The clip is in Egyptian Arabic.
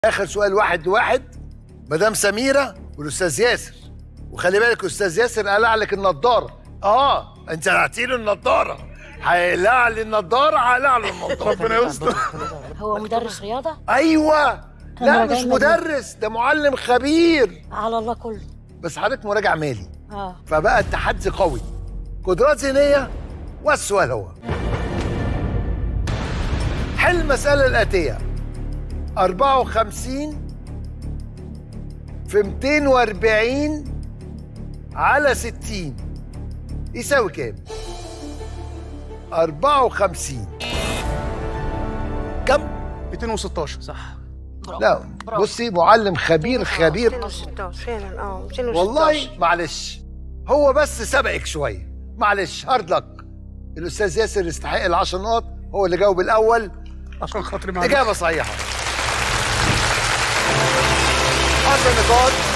اخر سؤال واحد لواحد مدام سميره والاستاذ ياسر وخلي بالك استاذ ياسر قلع لك النضاره اه انت قلعتي له النضاره هيقلع لي النضاره هقلع له النضاره ربنا يستر هو مدرس رياضة ايوه لا أنا مش دايماً مدرس ده معلم خبير على الله كله بس حضرتك مراجع مالي اه فبقى التحدي قوي قدرات ذهنيه والسؤال هو حل المسألة الآتية 54 في 240 على 60 يساوي كام؟ 54 كم؟ 216 صح لا بصي معلم خبير خبير 216 فعلا اه 216 والله معلش هو بس سبقك شويه معلش هارد لك الاستاذ ياسر يستحق العشر نقط هو اللي جاوب الاول عشان خاطري معلش اجابه صحيحه 10 نقاط